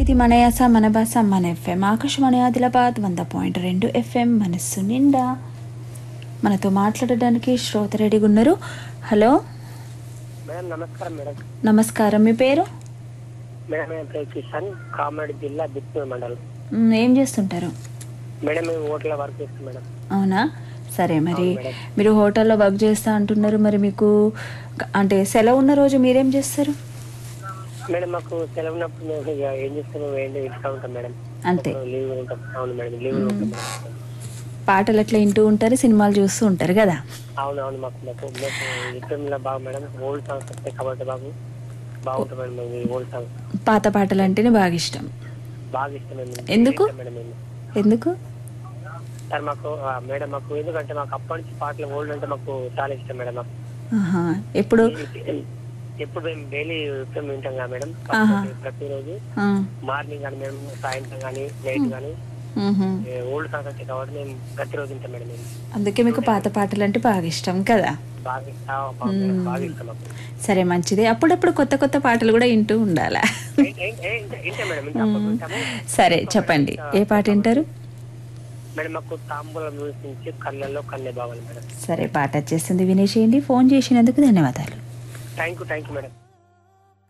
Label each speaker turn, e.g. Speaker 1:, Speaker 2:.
Speaker 1: ఇది మన యాస మన భాష మన ఎఫ్ఎం ఆకాశవాణి ఆదిలాబాద్ వంద పాయింట్ రెండు ఎఫ్ఎం మనస్సు నిండా మనతో మాట్లాడడానికి శ్రోత రెడీగా ఉన్నారు హలో
Speaker 2: మేడం నమస్కారం మేడం
Speaker 1: నమస్కారం మీ పేరు
Speaker 2: మేడం నేను పేరు కిషన్ కామారెడ్డి జిల్లా బిత్నూరు మండలం
Speaker 1: మ్, ఏం చేస్తుంటారు
Speaker 2: మేడం మేము హోటల్లో వర్క్ చేస్తాం మేడం
Speaker 1: అవునా సరే మరి
Speaker 2: అవును మేడం.
Speaker 1: మీరు హోటల్లో వర్క్ చేస్తా అంటున్నారు మరి మీకు అంటే సెలవు ఉన్న రోజు మీరేం చేస్తారు
Speaker 2: మేడం మాకు సెలవు ఉన్నప్పుడు మేము ఇక ఏం చేస్తాం మేము ఏంటి ఇంట్లో ఉంటాం మేడం
Speaker 1: అంతే
Speaker 2: లీవ్ ఉంటాం అవును మేడం లీవ్ ఉంటాం మేడం.
Speaker 1: పాటలు అట్లా వింటూ ఉంటారు సినిమాలు చూస్తూ ఉంటారు కదా
Speaker 2: అవును అవును మాకు మాకు మాకు ఇష్టంలో బాగా మేడం ఓల్డ్ సాంగ్స్ వస్తాయి కాబట్టి బాబు బాగుంటుంది మేడం మేము ఈ ఓల్డ్ సాంగ్స్
Speaker 1: పాత పాటలు అంటేనే బాగా ఇష్టం
Speaker 2: బాగా ఇష్టం మేము
Speaker 1: ఎందుకు?
Speaker 2: ఇష్టం మేడం మేము
Speaker 1: ఎందుకు
Speaker 2: సార్ మాకు ఆ, మేడం మాకు ఎందుకంటే మాకు అప్పటి నుంచి పాటలు ఓల్డ్ అంటే మాకు చాలా ఇష్టం మేడం మాకు
Speaker 1: ఆహా. ఎప్పుడు
Speaker 2: ఎప్పుడు మేము డైలీ ఎఫ్ఎం వింటాం కదా మేడం
Speaker 1: ఆహా.
Speaker 2: ప్రతిరోజు
Speaker 1: ఆ,
Speaker 2: మార్నింగ్ కానీ మేము సాయంత్రం కానీ నైట్ కానీ
Speaker 1: మ్హూ.
Speaker 2: ఓల్డ్ సాంగ్స్ వచ్చాయి కాబట్టి మేము ప్రతిరోజు వింటాం మేడం మేము
Speaker 1: అందుకే మీకు పాత పాటలు అంటే బాగా ఇష్టం కదా
Speaker 2: బాగా ఆ, బాగా మేడం, బాగా ఇష్టం మాకు
Speaker 1: సరే మంచిది అప్పుడప్పుడు కొత్త కొత్త పాటలు కూడా వింటూ ఉండాలా
Speaker 2: ఏ- ఏ- ఏ- వింటా- వింటాం మేడం వింటాం, అప్పుడు వింటాము
Speaker 1: సరే చెప్పండి ఏ పాట వింటారు
Speaker 2: మేడం మాకు తాంబూలం మ్యూజిక్ నుంచి కళ్ళల్లో కళ్ళే బావాలి మేడం
Speaker 1: సరే పాట వచ్చేస్తుంది వినేసేయండి ఫోన్ చేసినందుకు ధన్యవాదాలు
Speaker 2: thank you thank you madam